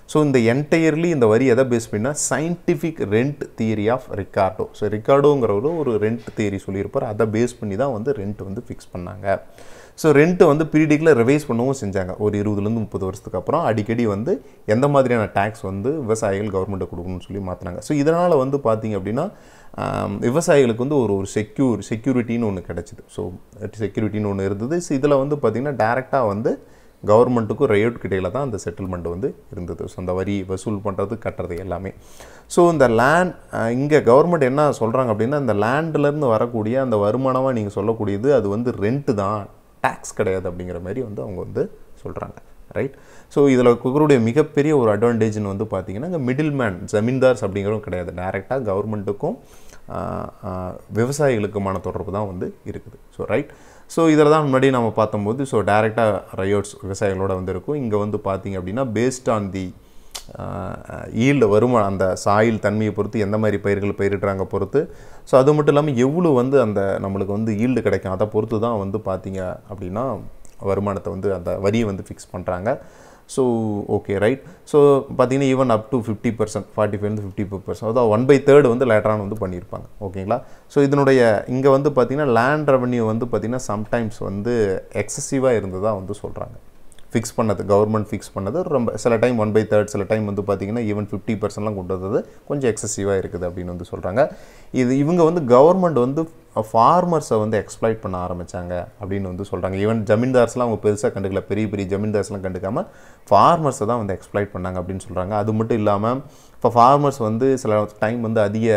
ஸோ இந்த என்டையர்லி இந்த வரி எதை பேஸ் பண்ணினா scientific rent theory of Ricardo so ரிக்கார்டோங்கிறவரு ஒரு ரெண்ட் தியரி சொல்லியிருப்பார் அதை பேஸ் பண்ணி தான் வந்து ரெண்ட் வந்து ஃபிக்ஸ் பண்ணாங்க ஸோ ரெண்ட்டு வந்து பீரியடிக்கில் ரிவைஸ் பண்ணவும் செஞ்சாங்க ஒரு இருபதுலேருந்து முப்பது வருஷத்துக்கு அப்புறம் அடிக்கடி வந்து எந்த மாதிரியான டேக்ஸ் வந்து விவசாயிகள் கவர்மெண்ட்டு கொடுக்கணும்னு சொல்லி மாற்றினாங்க ஸோ இதனால் வந்து பார்த்திங்க அப்படின்னா விவசாயிகளுக்கு வந்து ஒரு ஒரு செக்யூர் செக்யூரிட்டின்னு ஒன்று கிடச்சிது ஸோ செக்யூரிட்டின்னு ஒன்று இருந்தது ஸோ இதில் வந்து பார்த்திங்கன்னா டேரெக்டாக வந்து கவர்மெண்ட்டுக்கும் ரயோட் கிட்டையில் தான் அந்த செட்டில்மெண்ட் வந்து இருந்தது ஸோ அந்த வரி வசூல் பண்ணுறது கட்டுறது எல்லாமே ஸோ இந்த லேண்ட் இங்கே கவர்மெண்ட் என்ன சொல்கிறாங்க அப்படின்னா இந்த லேண்ட்லேருந்து வரக்கூடிய அந்த வருமானமாக நீங்கள் சொல்லக்கூடியது அது வந்து ரெண்ட்டு தான் டேக்ஸ் கிடையாது அப்படிங்கிற மாதிரி வந்து அவங்க வந்து சொல்கிறாங்க ரைட் ஸோ இதில் குக்கருடைய மிகப்பெரிய ஒரு அட்வான்டேஜ்னு வந்து பார்த்தீங்கன்னா இங்கே மிடில் மேன் ஜமீன்தார்ஸ் அப்படிங்கிறதும் கிடையாது டேரெக்டாக கவர்மெண்ட்டுக்கும் விவசாயிகளுக்குமான தொடர்பு தான் வந்து இருக்குது ஸோ ரைட் ஸோ இதில் தான் முன்னாடி நம்ம பார்த்தம்போது ஸோ டேரெக்டாக ரயோட்ஸ் விவசாயிகளோட வந்து இருக்கும் இங்கே வந்து பார்த்தீங்க அப்படின்னா பேஸ்ட் ஆன் தி ஈல்டு வருமானம் அந்த சாயில் தன்மையை பொறுத்து எந்த மாதிரி பயிர்கள் பயிரிடுறாங்க பொறுத்து ஸோ அது மட்டும் இல்லாமல் எவ்வளோ வந்து அந்த நம்மளுக்கு வந்து ஈல்டு கிடைக்கும் அதை பொறுத்து தான் வந்து பார்த்தீங்க அப்படின்னா வருமானத்தை வந்து அந்த வரியை வந்து ஃபிக்ஸ் பண்ணுறாங்க ஸோ ஓகே ரைட் ஸோ பார்த்தீங்கன்னா even up to fifty percent forty ஃபைவ்லேருந்து ஃபிஃப்டி பர்சன்ட் அதாவது ஒன் பை தேர்டு வந்து லேட்டரான வந்து பண்ணியிருப்பாங்க ஓகேங்களா ஸோ இதனுடைய இங்கே வந்து பார்த்திங்கன்னா லேண்ட் ரெவன்யூ வந்து பார்த்திங்கன்னா சம்டைம்ஸ் வந்து எக்ஸசிவாக இருந்ததாக வந்து சொல்கிறாங்க ஃபிக்ஸ் பண்ணது கவர்மெண்ட் ஃபிக்ஸ் பண்ணது ரொம்ப சில டைம் ஒன் பை தேர்ட் சில டைம் வந்து பார்த்திங்கன்னா ஈவன் ஃபிஃப்டி பர்சன்ட்லாம் கொண்டு வந்தது கொஞ்சம் எக்ஸசிவாக இருக்குது அப்படின்னு வந்து சொல்கிறாங்க இது இவங்க வந்து கவர்மெண்ட் வந்து ஃபார்மர்ஸை வந்து எக்ஸ்ப்ளாய்ட் பண்ண ஆரம்பித்தாங்க அப்படின்னு வந்து சொல்கிறாங்க ஈவன் ஜமீன்தார்ஸ்லாம் அவங்க பெருசாக கண்டுக்கல பெரிய பெரிய ஜமீன்தார்ஸ்லாம் கண்டுக்காமல் ஃபார்மர்ஸை தான் வந்து எக்ஸ்ப்ளாய்ட் பண்ணாங்க அப்படின்னு சொல்கிறாங்க அது மட்டும் இல்லாமல் இப்போ ஃபார்மர்ஸ் வந்து சில டைம் வந்து அதிக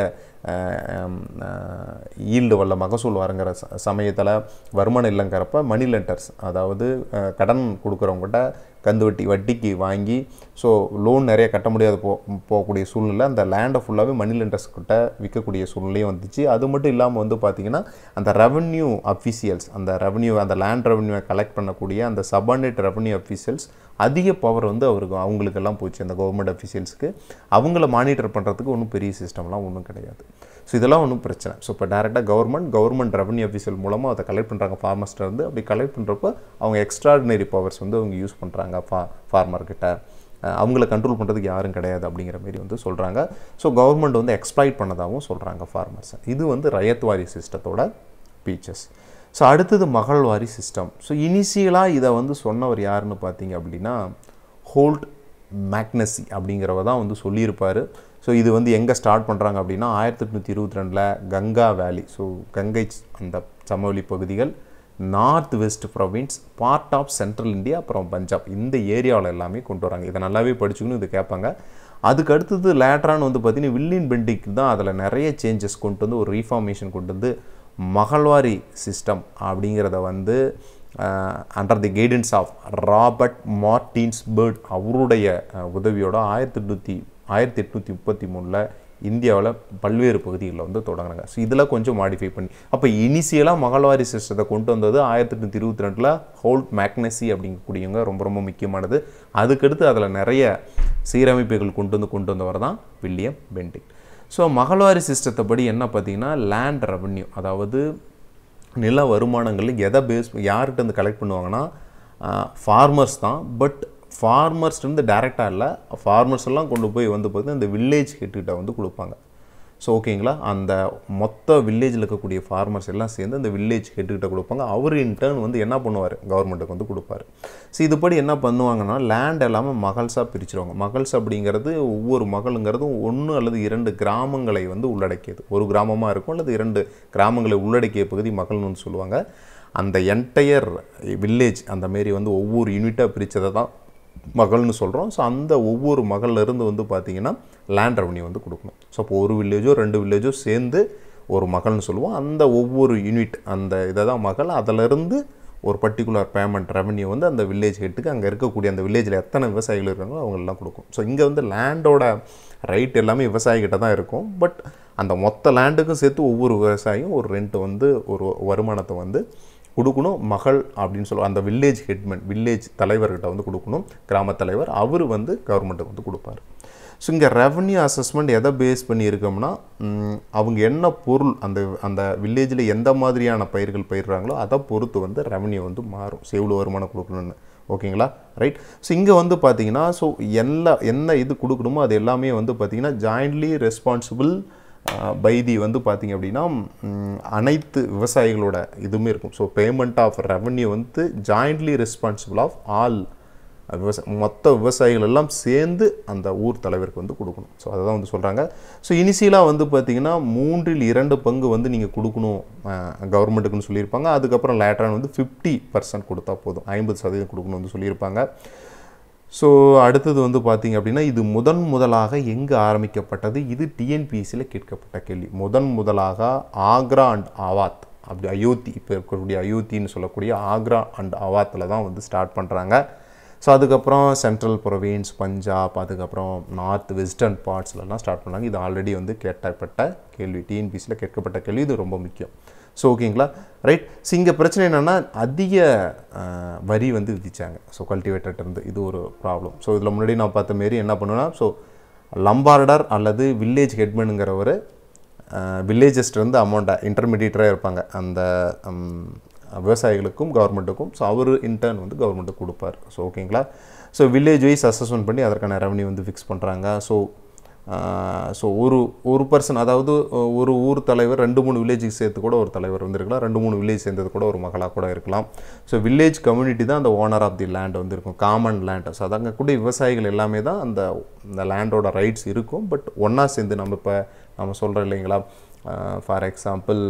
ஈல்டு வல்ல மகசூல் வரங்கிற ச சமயத்தில் வருமானம் இல்லைங்கிறப்ப மணி லெண்டர்ஸ் அதாவது கடன் கொடுக்குறவங்ககிட்ட கந்து வட்டி வட்டிக்கு வாங்கி ஸோ லோன் நிறைய கட்ட முடியாத போ போகக்கூடிய சூழ்நிலை அந்த லேண்டை ஃபுல்லாகவே மணி லெண்டர்ஸ் கிட்ட விற்கக்கூடிய சூழ்நிலையும் வந்துச்சு அது மட்டும் இல்லாமல் வந்து பார்த்திங்கன்னா அந்த ரெவன்யூ அஃபீஷியல்ஸ் அந்த ரெவன்யூ அந்த லேண்ட் ரெவன்யூவை கலெக்ட் பண்ணக்கூடிய அந்த சபார்டினேட் ரெவன்யூ அஃபீஷியல்ஸ் அதிக பவர் வந்து அவருக்கு அவங்களுக்கெல்லாம் போச்சு அந்த கவர்மெண்ட் அஃபீஷியல்ஸ்க்கு அவங்கள மானிட்டர் பண்ணுறதுக்கு ஒன்றும் பெரிய சிஸ்டம்லாம் ஒன்றும் கிடையாது ஸோ இதெல்லாம் ஒன்றும் பிரச்சனை ஸோ இப்போ டேரெக்டாக கவர்மெண்ட் கவர்மெண்ட் ரெவன்யூ அஃபீஷியல் மூலமாக அதை கலெக்ட் பண்ணுறாங்க ஃபார்மர்ஸ்ட்டு இருந்து அப்படி கலெக்ட் பண்ணுறப்ப அவங்க எக்ஸ்ட்ராடினரி பவர்ஸ் வந்து அவங்க யூஸ் பண்ணுறாங்க ஃபா ஃபார்மர்கிட்ட அவங்கள கண்ட்ரோல் பண்ணுறதுக்கு யாரும் கிடையாது அப்படிங்கிற மாரி வந்து சொல்கிறாங்க ஸோ கவர்மெண்ட் வந்து எக்ஸ்ப்ளாய்ட் பண்ணதாகவும் சொல்கிறாங்க ஃபார்மர்ஸை இது வந்து ரயத்வாரி சிஸ்டத்தோட பீச்சஸ் ஸோ அடுத்தது மகள்வாரி சிஸ்டம் ஸோ இனிஷியலாக இதை வந்து சொன்னவர் யாருன்னு பார்த்தீங்க அப்படின்னா ஹோல்ட் மேக்னசி அப்படிங்கிறவ தான் வந்து சொல்லியிருப்பார் ஸோ இது வந்து எங்கே ஸ்டார்ட் பண்ணுறாங்க அப்படின்னா ஆயிரத்தி எட்நூற்றி இருபத்தி ரெண்டில் கங்கா வேலி ஸோ கங்கை அந்த சமவெளி பகுதிகள் north west province part of central India அப்புறம் பஞ்சாப் இந்த ஏரியாவில் எல்லாமே கொண்டு வராங்க இதை நல்லாவே படிச்சுக்கணும் இது கேட்பாங்க அதுக்கு அடுத்தது லேட்டரான் வந்து பார்த்தீங்கன்னா வில்லியன் பெண்டிக் தான் அதில் நிறைய சேஞ்சஸ் கொண்டு வந்து ஒரு ரீஃபார்மேஷன் கொண்டு வந்து மகள்வாரி சிஸ்டம் அப்படிங்கிறத வந்து under the guidance of Robert Merttins Bird அவருடைய உதவியோட ஆயிரத்தி எட்நூற்றி ஆயிரத்தி எட்நூற்றி முப்பத்தி மூணில் இந்தியாவில் பல்வேறு பகுதிகளில் வந்து தொடங்குறாங்க ஸோ இதில் கொஞ்சம் மாடிஃபை பண்ணி அப்போ இனிஷியலாக மகள்வாரி சிஸ்டத்தை கொண்டு வந்தது ஆயிரத்தி எட்நூற்றி இருபத்தி ரெண்டில் ஹோல்ட் மேக்னசி அப்படிங்கக்கூடியவங்க ரொம்ப ரொம்ப முக்கியமானது அதுக்கடுத்து அதில் நிறைய சீரமைப்புகள் கொண்டு வந்து கொண்டு வந்தவர் தான் வில்லியம் பெண்டிக் ஸோ மகள்வாரி சிஸ்டத்தை படி என்ன பார்த்தீங்கன்னா லேண்ட் ரெவன்யூ அதாவது நில வருமானங்கள் எதை பேஸ் யார்கிட்ட வந்து கலெக்ட் பண்ணுவாங்கன்னா ஃபார்மர்ஸ் தான் பட் ஃபார்மர்ஸ்லேருந்து டேரெக்டாக இல்லை ஃபார்மர்ஸ் எல்லாம் கொண்டு போய் வந்து பார்த்தீங்கன்னா இந்த வில்லேஜ் ஹெட்டுக்கிட்ட வந்து கொடுப்பாங்க ஸோ ஓகேங்களா அந்த மொத்த வில்லேஜில் இருக்கக்கூடிய ஃபார்மர்ஸ் எல்லாம் சேர்ந்து அந்த வில்லேஜ் ஹெட்டுக்கிட்ட கொடுப்பாங்க அவர் இன்டர்ன் வந்து என்ன பண்ணுவார் கவர்மெண்ட்டுக்கு வந்து கொடுப்பாரு ஸோ இதுபடி என்ன பண்ணுவாங்கன்னா லேண்ட் எல்லாமே மகள்ஸாக பிரிச்சிருவாங்க மகள்ஸ் அப்படிங்கிறது ஒவ்வொரு மகளுங்கிறதும் ஒன்று அல்லது இரண்டு கிராமங்களை வந்து உள்ளடக்கியது ஒரு கிராமமாக இருக்கும் அல்லது இரண்டு கிராமங்களை உள்ளடக்கிய பகுதி மகள்னு வந்து சொல்லுவாங்க அந்த என்டையர் வில்லேஜ் அந்த மாரி வந்து ஒவ்வொரு யூனிட்டாக பிரித்ததை தான் மகள்னு சொல்கிறோம் ஸோ அந்த ஒவ்வொரு மகள்ல இருந்து வந்து பார்த்திங்கன்னா லேண்ட் ரெவன்யூ வந்து கொடுக்கணும் ஸோ அப்போ ஒரு வில்லேஜோ ரெண்டு வில்லேஜோ சேர்ந்து ஒரு மகள்னு சொல்லுவோம் அந்த ஒவ்வொரு யூனிட் அந்த இதை தான் மகள் அதிலிருந்து ஒரு பர்டிகுலர் பேமெண்ட் ரெவன்யூ வந்து அந்த வில்லேஜ் ஹெட்டுக்கு அங்கே இருக்கக்கூடிய அந்த வில்லேஜில் எத்தனை விவசாயிகள் இருக்காங்களோ அவங்களெல்லாம் கொடுக்கும் ஸோ இங்கே வந்து லேண்டோட ரைட் எல்லாமே விவசாயிகிட்ட தான் இருக்கும் பட் அந்த மொத்த லேண்டுக்கும் சேர்த்து ஒவ்வொரு விவசாயியும் ஒரு ரெண்ட் வந்து ஒரு வருமானத்தை வந்து கொடுக்கணும் மகள் அப்படின்னு சொல்லுவோம் அந்த வில்லேஜ் ஹெட்மேன் வில்லேஜ் தலைவர்கிட்ட வந்து கொடுக்கணும் கிராம தலைவர் அவர் வந்து கவர்மெண்ட்டுக்கு வந்து கொடுப்பாரு ஸோ இங்கே ரெவன்யூ அசஸ்மெண்ட் எதை பேஸ் பண்ணி இருக்கோம்னா ம், அவங்க என்ன பொருள் அந்த அந்த வில்லேஜில் எந்த மாதிரியான பயிர்கள் பயிர்றாங்களோ அதை பொறுத்து வந்து ரெவன்யூ வந்து மாறும் ஸோ எவ்வளோ வருமானம் கொடுக்கணும்னு ஓகேங்களா ரைட் ஸோ இங்கே வந்து பார்த்தீங்கன்னா ஸோ எல்லா என்ன இது கொடுக்கணுமோ அது எல்லாமே வந்து பார்த்தீங்கன்னா ஜாயின்ட்லி ரெஸ்பான்சிபிள் பை தி வந்து பார்த்தீங்க அப்படின்னா ம், அனைத்து விவசாயிகளோட இதுவுமே இருக்கும் ஸோ பேமெண்ட் ஆஃப் ரெவன்யூ வந்து ஜாயின்ட்லி ரெஸ்பான்சிபிள் ஆஃப் ஆல் விவசாய மொத்த விவசாயிகள் எல்லாம் சேர்ந்து அந்த ஊர் தலைவருக்கு வந்து கொடுக்கணும் ஸோ அதை தான் வந்து சொல்கிறாங்க ஸோ இனிஷியலாக வந்து பார்த்தீங்கன்னா மூன்றில் இரண்டு பங்கு வந்து நீங்கள் கொடுக்கணும் கவர்மெண்ட்டுக்குன்னு சொல்லியிருப்பாங்க அதுக்கப்புறம் லேட்டரான் வந்து ஃபிஃப்டி பர்சன்ட் கொடுத்தா போதும் ஐம்பது சதவீதம் கொடுக்கணும் வந்து சொல்லியிருப்பாங்க ஸோ அடுத்தது வந்து பார்த்தீங்க அப்படின்னா இது முதன் முதலாக எங்கே ஆரம்பிக்கப்பட்டது இது டிஎன்பிஎஸ்சியில் கேட்கப்பட்ட கேள்வி முதன் முதலாக ஆக்ரா அண்ட் அவாத் அப்படி அயோத்தி இப்போ இருக்கக்கூடிய அயோத்தின்னு சொல்லக்கூடிய ஆக்ரா அண்ட் அவாத்தில் தான் வந்து ஸ்டார்ட் பண்ணுறாங்க ஸோ அதுக்கப்புறம் சென்ட்ரல் ப்ரொவின்ஸ் பஞ்சாப் அதுக்கப்புறம் நார்த் வெஸ்டர்ன் பார்ட்ஸ்லலாம் ஸ்டார்ட் பண்ணாங்க இது ஆல்ரெடி வந்து கேட்கப்பட்ட கேள்வி டிஎன்பிசியில் கேட்கப்பட்ட கேள்வி இது ரொம்ப முக்கியம் ஸோ ஓகேங்களா ரைட் ஸோ இங்கே பிரச்சனை என்னென்னா அதிக அஹ், வரி வந்து விதிச்சாங்க ஸோ கல்டிவேட்டர்லேருந்து இது ஒரு ப்ராப்ளம் ஸோ இதில் முன்னாடி நான் பார்த்த மாரி என்ன பண்ணுவேன்னா ஸோ லம்பார்டர் அல்லது வில்லேஜ் ஹெட்மேனுங்கிறவர் வில்லேஜஸ்லேருந்து அமௌண்ட்டை இன்டர்மீடியேட்டராக இருப்பாங்க அந்த ம், விவசாயிகளுக்கும் கவர்மெண்ட்டுக்கும் ஸோ அவர் இன்டர்ன் வந்து கவர்மெண்ட்டுக்கு கொடுப்பார் ஸோ ஓகேங்களா ஸோ வில்லேஜ் வைஸ் அசஸ்மெண்ட் பண்ணி அதற்கான ரெவன்யூ வந்து ஃபிக்ஸ் பண்ணுறாங்க ஸோ ஸோ ஒரு ஒரு பர்சன் அதாவது அஹ், ஒரு ஊர் தலைவர் ரெண்டு மூணு வில்லேஜுக்கு சேர்த்து கூட ஒரு தலைவர் வந்திருக்கலாம் ரெண்டு மூணு வில்லேஜ் சேர்ந்தது கூட ஒரு மகளாக கூட இருக்கலாம் ஸோ வில்லேஜ் கம்யூனிட்டி தான் அந்த ஓனர் ஆஃப் தி லேண்ட் வந்து இருக்கும் காமன் லேண்ட் ஸோ அதாங்க கூட விவசாயிகள் எல்லாமே தான் அந்த இந்த லேண்டோட ரைட்ஸ் இருக்கும் பட் ஒன்றா சேர்ந்து நம்ம இப்போ நம்ம சொல்கிறோம் இல்லைங்களா for example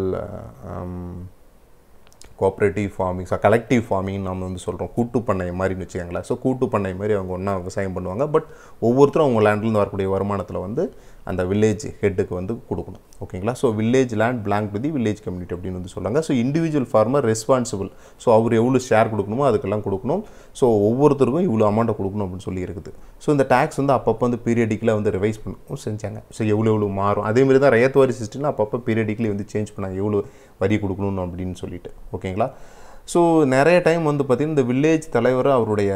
cooperative farming so collective farming நம்ம வந்து சொல்கிறோம் கூட்டு பண்ணை மாதிரின்னு வச்சுக்கோங்களேன் ஸோ கூட்டு பண்ணை மாதிரி அவங்க ஒன்றா விவசாயம் பண்ணுவாங்க பட் ஒவ்வொருத்தரும் அவங்க லேண்ட்லேருந்து வரக்கூடிய வருமானத்தில் வந்து அந்த வில்லேஜ் ஹெட்டுக்கு வந்து கொடுக்கணும் ஓகேங்களா so village land belong the village community அப்படின்னு வந்து சொல்லுவாங்க so individual farmer responsible so அவர் எவ்வளோ ஷேர் கொடுக்கணுமோ அதுக்கெல்லாம் கொடுக்கணும் ஸோ ஒவ்வொருத்தருக்கும் இவ்வளோ அமௌண்ட்டை கொடுக்கணும் அப்படின்னு சொல்லி இருக்குது ஸோ இந்த டேக்ஸ் வந்து அப்பப்போ வந்து பீரியடிக்கில் வந்து ரிவைஸ் பண்ணவும் செஞ்சாங்க ஸோ எவ்வளோ எவ்வளோ மாறும் அதேமாதிரி தான் ரயத் வாரி சிஸ்டம்ல அப்பப்போ பீரியடிக்கலி வந்து சேஞ்ச் பண்ணாங்க எவ்வளோ வரி கொடுக்கணும் அப்படின்னு சொல்லிட்டு ஓகேங்களா ஸோ நிறைய டைம் வந்து பார்த்திங்கன்னா இந்த வில்லேஜ் தலைவர் அவருடைய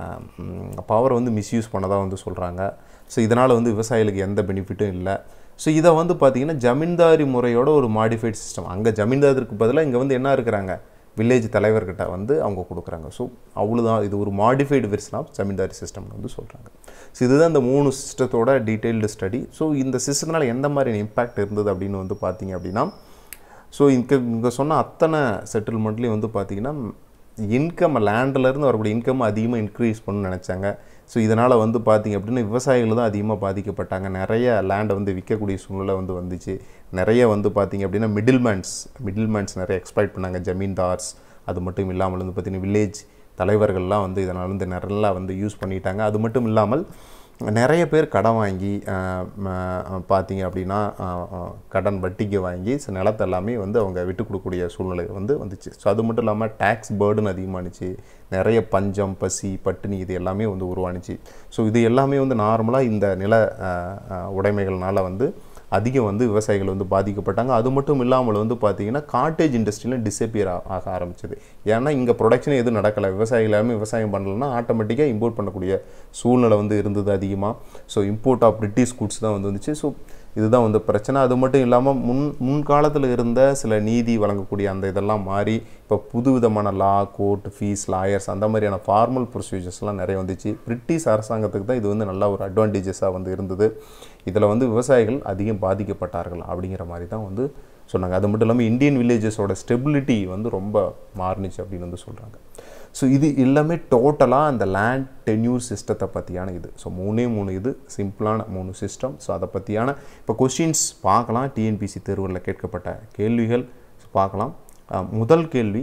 பவரை வந்து மிஸ்யூஸ் பண்ணதாக வந்து சொல்கிறாங்க ஸோ இதனால் வந்து விவசாயிகளுக்கு எந்த பெனிஃபிட்டும் இல்லை ஸோ இதை வந்து பார்த்திங்கன்னா ஜமீன்தாரி முறையோட ஒரு மாடிஃபைட் சிஸ்டம் அங்கே ஜமீன்தாருக்கு பதிலாக இங்கே வந்து என்ன இருக்கிறாங்க வில்லேஜ் தலைவர்கிட்ட வந்து அவங்க கொடுக்குறாங்க ஸோ அவ்வளோதான் இது ஒரு மாடிஃபைடு வெர்ஷன் ஆஃப் ஜமீன்தாரி சிஸ்டம்னு வந்து சொல்கிறாங்க ஸோ இதுதான் இந்த மூணு சிஸ்டத்தோட டீட்டெயில்டு ஸ்டடி ஸோ இந்த சிஸ்டத்தினால் எந்த மாதிரி இம்பேக்ட் இருந்தது அப்படின்னு வந்து பார்த்தீங்க அப்படின்னா ஸோ இங்கே இங்கே சொன்ன அத்தனை செட்டில்மெண்ட்லேயும் வந்து பார்த்தீங்கன்னா இன்கம் லேண்ட்லேருந்து வரக்கூடிய இன்கம் அதிகமாக இன்க்ரீஸ் பண்ணணும்னு நினச்சாங்க ஸோ இதனால் வந்து பார்த்தீங்க அப்படின்னா விவசாயிகள் தான் அதிகமாக பாதிக்கப்பட்டாங்க நிறைய லேண்டை வந்து விற்கக்கூடிய சூழ்நிலை வந்து வந்துச்சு நிறைய வந்து பார்த்தீங்க அப்படின்னா மிடில்மேன்ஸ் மிடில்மேன்ஸ் நிறைய எக்ஸ்ப்ளாய்ட் பண்ணாங்க ஜமீன்தார்ஸ் அது மட்டும் இல்லாமல் வந்து பார்த்திங்கன்னா வில்லேஜ் தலைவர்கள்லாம் வந்து இதனால் வந்து நல்லா வந்து யூஸ் பண்ணிட்டாங்க அது மட்டும் இல்லாமல் நிறைய பேர் கடன் வாங்கி அஹ், ம, பார்த்தீங்க அப்படின்னா அஹ், அஹ், கடன் வட்டிக்கு வாங்கி சில நிலத்தை எல்லாமே வந்து அவங்க விட்டு கொடுக்கக்கூடிய சூழ்நிலை வந்து வந்துச்சு ஸோ அது மட்டும் இல்லாமல் டேக்ஸ் பேர்டன் அதிகமானுச்சு நிறைய பஞ்சம் பசி பட்டினி இது எல்லாமே வந்து உருவானுச்சு ஸோ இது எல்லாமே வந்து நார்மலாக இந்த நில அஹ், அஹ், உடைமைகள்னால வந்து அதிகம் வந்து விவசாயிகள் வந்து பாதிக்கப்பட்டாங்க அது மட்டும் இல்லாமல் வந்து பார்த்தீங்கன்னா காட்டேஜ் இண்டஸ்ட்ரியில் டிசப்பியர் ஆக ஆரம்பிச்சது ஏன்னா இங்கே ப்ரொடக்ஷன் எதுவும் நடக்கலை விவசாயிகள் எல்லாமே விவசாயம் பண்ணலன்னா ஆட்டோமேட்டிக்காக இம்போர்ட் பண்ணக்கூடிய சூழ்நிலை வந்து இருந்தது அதிகமாக so import of British goods தான் வந்து வந்துச்சு ஸோ இதுதான் வந்து பிரச்சனை அது மட்டும் இல்லாமல் முன் முன்காலத்தில் இருந்த சில நீதி வழங்கக்கூடிய அந்த இதெல்லாம் மாறி இப்போ புது விதமான லா கோர்ட் ஃபீஸ் லாயர்ஸ் அந்த மாதிரியான ஃபார்மல் ப்ரொசீஜர்ஸ்லாம் நிறைய வந்துச்சு பிரிட்டிஷ் அரசாங்கத்துக்கு தான் இது வந்து நல்ல ஒரு அட்வான்டேஜஸாக வந்து இருந்தது இதில் வந்து விவசாயிகள் அதிகம் பாதிக்கப்பட்டார்கள் அப்படிங்கிற மாதிரி தான் வந்து சொன்னாங்க அது மட்டும் இல்லாமல் இந்தியன் வில்லேஜஸோட ஸ்டெபிலிட்டி வந்து ரொம்ப மாறுனுச்சு அப்படின்னு வந்து சொல்கிறாங்க ஸோ இது எல்லாமே டோட்டலாக அந்த லேண்ட் டென்யூர் சிஸ்டத்தை பற்றியான இது ஸோ மூணே மூணு இது சிம்பிளான மூணு சிஸ்டம் ஸோ அதை பற்றியான இப்போ கொஸ்டின்ஸ் பார்க்கலாம் டிஎன்பிசி தேர்வுகளில் கேட்கப்பட்ட கேள்விகள் பார்க்கலாம் அஹ், முதல் கேள்வி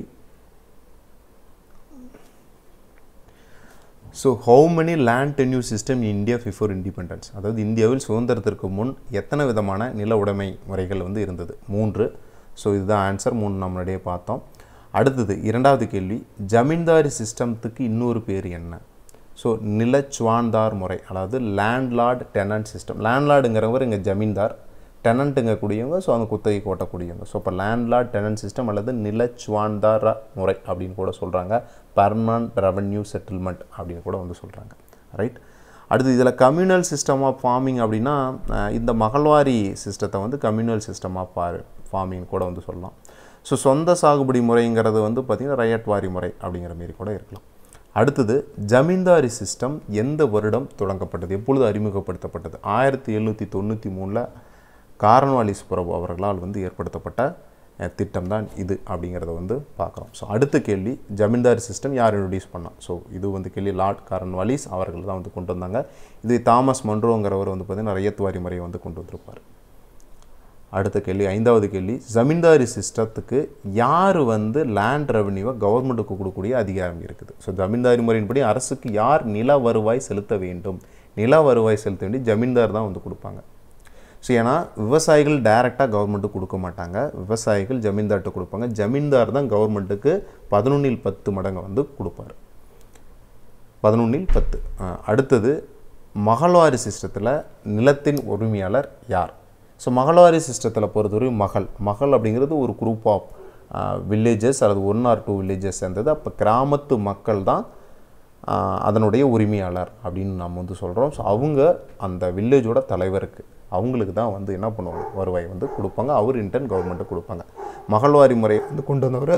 so how many land tenure system in India before independence அதாவது இந்தியாவில் சுதந்திரத்திற்கு முன் எத்தனை விதமான நில உடைமை முறைகள் வந்து இருந்தது மூன்று ஸோ இதுதான் ஆன்சர் மூணு நம்ம முன்னாடியே பார்த்தோம் அடுத்தது இரண்டாவது கேள்வி ஜமீன்தாரி சிஸ்டத்துக்கு இன்னொரு பேர் என்ன ஸோ நிலச்சுவான்தார் முறை அதாவது லேண்ட்லார்ட் டெனன்ட் சிஸ்டம் லேண்ட்லார்டுங்கிறவர் இங்கே ஜமீன்தார் டெனண்ட்டுங்க கூடியவங்க ஸோ அந்த குத்தகை ஓட்டக்கூடியவங்க ஸோ இப்போ லேண்ட்லார்ட் டெனன்ட் சிஸ்டம் அல்லது நிலச்சுவான்தார முறை அப்படின்னு கூட சொல்கிறாங்க பர்மனன்ட் ரெவன்யூ செட்டில்மெண்ட் அப்படின்னு கூட வந்து சொல்கிறாங்க ரைட் அடுத்து இதில் கம்யூனல் சிஸ்டம் ஆஃப் ஃபார்மிங் அப்படின்னா அஹ், இந்த மகள்வாரி சிஸ்டத்தை வந்து கம்யூனல் சிஸ்டம் ஆஃப் ஃபார்மிங் கூட வந்து சொல்லலாம் ஸோ சொந்த சாகுபடி முறைங்கிறது வந்து பார்த்திங்கன்னா ரயட் வாரி முறை அப்படிங்கிற மாரி கூட இருக்கலாம் அடுத்தது ஜமீன்தாரி சிஸ்டம் எந்த வருடம் தொடங்கப்பட்டது எப்பொழுது அறிமுகப்படுத்தப்பட்டது ஆயிரத்தி எழுநூற்றி தொண்ணூற்றி மூணில் காரன்வாலிஸ் பிரபு அவர்களால் வந்து ஏற்படுத்தப்பட்ட அஹ், திட்டம் தான் இது அப்படிங்கிறத வந்து பார்க்குறோம் ஸோ அடுத்த கேள்வி ஜமீன்தாரி சிஸ்டம் யார் இன்ட்ரடியூஸ் பண்ணா ஸோ இது வந்து கேள்வி லார்ட் காரன்வாலிஸ் அவர்கள் தான் வந்து கொண்டு வந்தாங்க இது தாமஸ் மன்ரோங்கிறவர் வந்து பார்த்திங்கன்னா ரயத்வாரி முறையை வந்து கொண்டு வந்திருப்பார் அடுத்த கேள்வி ஐந்தாவது கேள்வி ஜமீன்தாரி சிஸ்டத்துக்கு யார் வந்து லேண்ட் ரெவன்யூவை கவர்மெண்ட்டுக்கு கொடுக்கக்கூடிய அதிகாரம் இருக்குது ஸோ ஜமீன்தாரி முறையின்படி அரசுக்கு யார் நில வருவாய் செலுத்த வேண்டும் நில வருவாய் செலுத்த வேண்டிய ஜமீன்தார் தான் வந்து கொடுப்பாங்க ஸோ ஏன்னா விவசாயிகள் டைரெக்டாக கவர்மெண்ட்டுக்கு கொடுக்க மாட்டாங்க விவசாயிகள் ஜமீன்தார்கிட்ட கொடுப்பாங்க ஜமீன்தார் தான் கவர்மெண்ட்டுக்கு பதினொன்றில் பத்து மடங்கு வந்து கொடுப்பாரு பதினொன்றில் பத்து அஹ், அடுத்தது மகள்வாரி சிஸ்டத்தில் நிலத்தின் உரிமையாளர் யார் ஸோ மகள்வாரி சிஸ்டத்தில் பொறுத்தவரை மகள் மகள் அப்படிங்கிறது ஒரு குரூப் ஆஃப் வில்லேஜஸ் அல்லது ஒன் ஆர் டூ வில்லேஜஸ் சேர்ந்தது அப்போ கிராமத்து மக்கள் தான் ஆஹ், அதனுடைய உரிமையாளர் அப்படின்னு நம்ம வந்து சொல்கிறோம் ஸோ அவங்க அந்த வில்லேஜோட தலைவருக்கு அவங்களுக்கு தான் வந்து என்ன பண்ணுவாங்க வருவாய் வந்து கொடுப்பாங்க அவர் இன்டர்ன் கவர்மெண்ட்டுக்கு கொடுப்பாங்க மகள்வாரி முறை வந்து கொண்டு வந்தவர்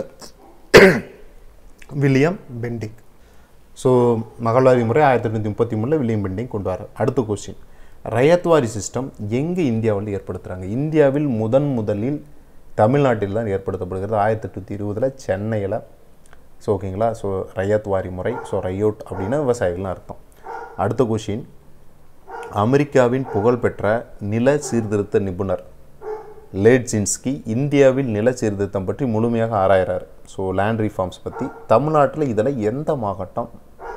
வில்லியம் பெண்டிக் ஸோ மகள்வாரி முறை ஆயிரத்தி எட்நூற்றி முப்பத்தி மூணில் வில்லியம் பெண்டிங் கொண்டு வர அடுத்த கொஸ்டின் ரயத்வாரி சிஸ்டம் எங்கே இந்தியாவில் ஏற்படுத்துகிறாங்க இந்தியாவில் முதன் முதலில் தமிழ்நாட்டில் தான் ஏற்படுத்தப்படுகிறது ஆயிரத்தி எட்நூற்றி இருபதில் சென்னையில் ஸோ ஓகேங்களா ஸோ ரயத்வாரி முறை ஸோ ரயோட் அப்படின்னா விவசாயிகள்னு அர்த்தம் அடுத்த கொஷின் அமெரிக்காவின் புகழ்பெற்ற நில சீர்திருத்த நிபுணர் லேட்ஜின்ஸ்கி இந்தியாவில் நில சீர்திருத்தம் பற்றி முழுமையாக ஆராயிறார் ஸோ லேண்ட் ரிஃபார்ம்ஸ் பற்றி தமிழ்நாட்டில் இதில் எந்த மாவட்டம்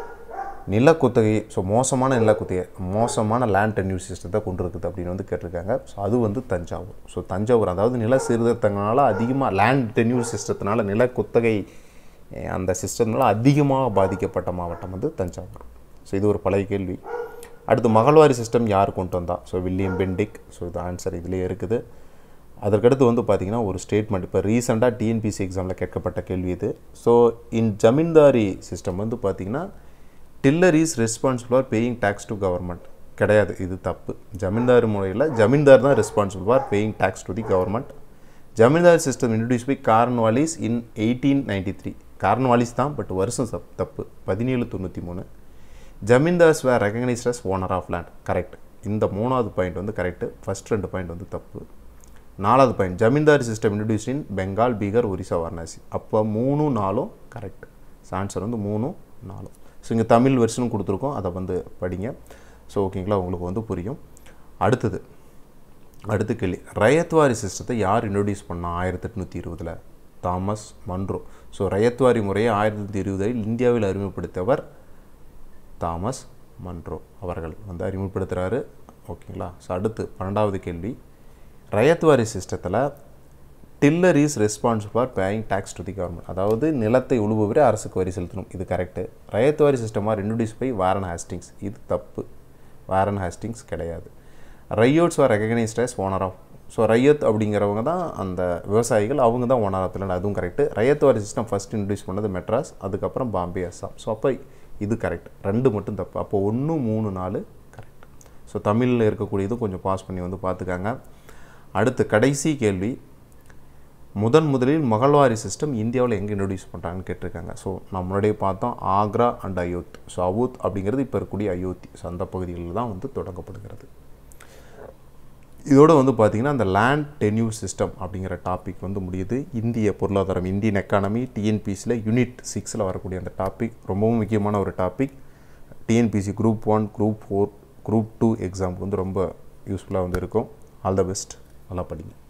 நில குத்தகை ஸோ மோசமான நில குத்தகை மோசமான லேண்ட் டென்யூர் சிஸ்டத்தை கொண்டு இருக்குது அப்படின்னு வந்து கேட்டிருக்காங்க ஸோ அது வந்து தஞ்சாவூர் ஸோ தஞ்சாவூர் அதாவது நில சீர்திருத்தங்களால் அதிகமாக லேண்ட் டென்யூர் சிஸ்டத்தினால நில குத்தகை அஹ், அந்த சிஸ்டத்தினால அதிகமாக பாதிக்கப்பட்ட மாவட்டம் வந்து தஞ்சாவூர் ஸோ இது ஒரு பழைய கேள்வி அடுத்து மகள்வாரி சிஸ்டம் யார் கொண்டு வந்தா ஸோ வில்லியம் பெண்டிக் ஸோ இது ஆன்சர் இதுலேயே இருக்குது அதற்கடுத்து வந்து பார்த்திங்கன்னா ஒரு ஸ்டேட்மெண்ட் இப்போ ரீசெண்டாக டிஎன்பிசி எக்ஸாமில் கேட்கப்பட்ட கேள்வி இது ஸோ இன் ஜமீன்தாரி சிஸ்டம் வந்து பார்த்திங்கன்னா tiller is responsible for paying tax to government கிடையாது இது தப்பு ஜமீன்தார் முறையில் ஜமீன்தார் தான் responsible for paying tax to the government zamindar system introduce by Cornwallis in eighteen ninety three Cornwallis தான் பட் வருஷம் தப் தப்பு பதினேழு தொண்ணூற்றி மூணு zamindars were recognised as owner of land correct இந்த மூணாவது பாயிண்ட் வந்து கரெக்டு ஃபர்ஸ்ட் ரெண்டு பாயிண்ட் வந்து தப்பு நாலாவது point zamindari system introduce in Bengal Bihar Orissa Varanasi அப்போ மூணு நாலும் கரெக்ட் ஆன்சர் வந்து மூணு நாலும் ஸோ இங்கே தமிழ் வெர்ஷனும் கொடுத்துருக்கோம் அதை வந்து படிங்க ஸோ ஓகேங்களா உங்களுக்கு வந்து புரியும் அடுத்தது அடுத்த கேள்வி ரயத்வாரி சிஸ்டத்தை யார் இன்ட்ரடியூஸ் பண்ணா ஆயிரத்தி எட்நூற்றி இருபதில் தாமஸ் மன்ரோ ஸோ ரயத்வாரி முறையை ஆயிரத்தி எட்நூற்றி இருபதில் இந்தியாவில் அறிமுகப்படுத்தியவர் தாமஸ் மன்ரோ அவர்கள் வந்து அறிமுகப்படுத்துகிறாரு ஓகேங்களா ஸோ அடுத்து பன்னெண்டாவது கேள்வி ரயத்வாரி சிஸ்டத்தில் tiller is responsible for paying tax to the government அதாவது நிலத்தை உழுபவரே அரசுக்கு வரி செலுத்தணும் இது correct Ryotwari system are introduce by Warren Hastings இது தப்பு வாரன் ஹாஸ்டிங்ஸ் கிடையாது ryots are recognised as owner of so ryot அப்படிங்கிறவங்க தான் அந்த விவசாயிகள் அவங்க தான் ஓனர் ஆஃப் அதுவும் correct Ryotwari system first introduce பண்ணது மெட்ராஸ் அதுக்கப்புறம் பாம்பே அஸ்ஸாம் ஸோ அப்போ இது கரெக்ட் ரெண்டு மட்டும் தப்பு அப்போ ஒன்று மூணு நாலு கரெக்ட் ஸோ தமிழில் இருக்கக்கூடியதும் கொஞ்சம் பாஸ் பண்ணி வந்து பார்த்துக்காங்க அடுத்து கடைசி கேள்வி முதன் முதலில் மகள்வாரி சிஸ்டம் இந்தியாவில் எங்கே இன்ட்ரடியூஸ் பண்ணுறாங்கன்னு கேட்டிருக்காங்க ஸோ நம்ம முன்னாடியே பார்த்தோம் ஆக்ரா அண்ட் அயோத் ஸோ அவுத் அப்படிங்கிறது இப்போ இருக்கக்கூடிய அயோத்தி ஸோ அந்த பகுதிகளில் தான் வந்து தொடங்கப்படுகிறது இதோட வந்து பார்த்திங்கன்னா அந்த லேண்ட் டென்யூர் சிஸ்டம் அப்படிங்கிற டாபிக் வந்து முடியுது இந்திய பொருளாதாரம் இந்தியன் எக்கானமி டிஎன்பிசியில் யூனிட் சிக்ஸில் வரக்கூடிய அந்த டாபிக் ரொம்பவும் முக்கியமான ஒரு topic TNPSC group one group four group two எக்ஸாமுக்கு வந்து ரொம்ப யூஸ்ஃபுல்லாக வந்து இருக்கும் ஆல் த பெஸ்ட் நல்லா படிங்க